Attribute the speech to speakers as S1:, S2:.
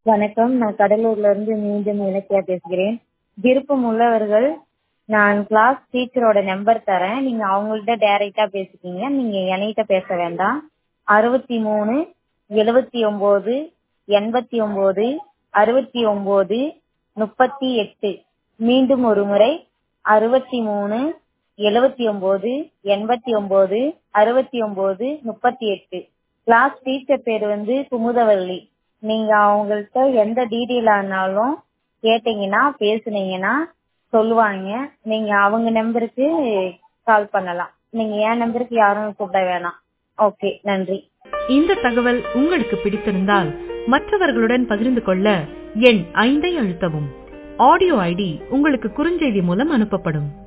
S1: வணக்கம் நான் கடலூர்ல இருந்து மீண்டும் இலக்கியா பேசுகிறேன் விருப்பம் உள்ளவர்கள் நான் கிளாஸ் டீச்சரோட நம்பர் தரேன் நீங்க அவங்கள்ட்ட டைரக்டா பேசிக்கிங்க நீங்க என்கிட்ட பேச வேண்டாம் அறுபத்தி மூணு எழுபத்தி ஒன்பது எண்பத்தி ஒன்பது அறுபத்தி ஒன்பது முப்பத்தி எட்டு மீண்டும் ஒரு முறை அறுபத்தி மூணு எழுபத்தி ஒன்பது எண்பத்தி ஒன்பது அறுபத்தி ஒன்பது முப்பத்தி எட்டு கிளாஸ் டீச்சர் பேர் வந்து குமுதவள்ளி நீங்க அவங்கள்ட்ட எந்த டீட்டெயில் ஆனாலும் கேட்டீங்கன்னா பேசுனீங்கன்னா சொல்லுவாங்க நீங்க அவங்க நம்பருக்கு கால் பண்ணலாம் நீங்க என் நம்பருக்கு யாரும் கூப்பிட வேணாம் ஓகே நன்றி
S2: இந்த தகவல் உங்களுக்கு பிடித்திருந்தால் மற்றவர்களுடன் பகிர்ந்து கொள்ள எண் ஐந்தை அழுத்தவும் ஆடியோ ஐடி உங்களுக்கு குறுஞ்செய்தி மூலம் அனுப்பப்படும்